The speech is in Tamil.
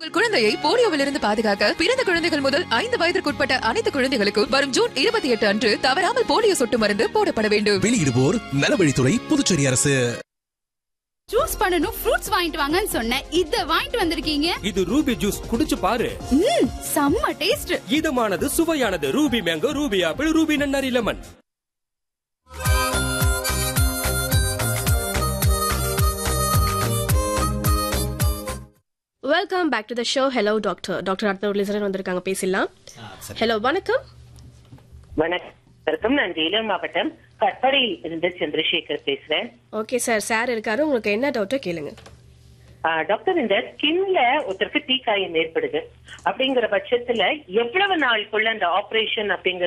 உங்கள் குழந்தையை போலியோவிலிருந்து பாதுகாக்க பிறந்த குழந்தைகள் முதல் ஐந்து வயதிற்குட்பட்ட அனைத்து குழந்தைகளுக்கும் வரும் ஜூன் இருபத்தி எட்டு அன்று தவறாமல் போலியோ சொட்டு மருந்து போடப்பட வேண்டும் வெளியிடுவோர் நலவழித்துறை புதுச்சேரி அரசு ஜூஸ் பண்ணனும் ஃப்ரூட்ஸ் வாங்கிட்டு வாங்கன்னு சொன்னேன் இத வாங்கிட்டு வந்திருக்கீங்க இது ரூபி ஜூஸ் குடிச்சு பாரு ம் செம்ம டேஸ்ட் இதமானது சுவையானது Ruby mango Ruby apple Ruby நன்னாரி lemon welcome back to the show hello doctor doctor அடுத்த ஒரு லிசனர் வந்திருக்காங்க பேசிடலாம் ஹலோ வணக்கம் வணக்கம் நான் வேலூர் மாவட்டம் கட்படியில் இருந்து சந்திரசேகர் பேசுறேன் ஓகே சார் சார் இருக்காரு உங்களுக்கு என்ன டவுட்டோ கேளுங்க ஆ, டாக்டர் இந்த ஸ்கின்ல ஒருத்தருக்கு தீக்காயம் ஏற்படுது அப்படிங்கிற பட்சத்துல எவ்வளவு நாளுக்குள்ள அந்த ஆபரேஷன் அப்படிங்கிற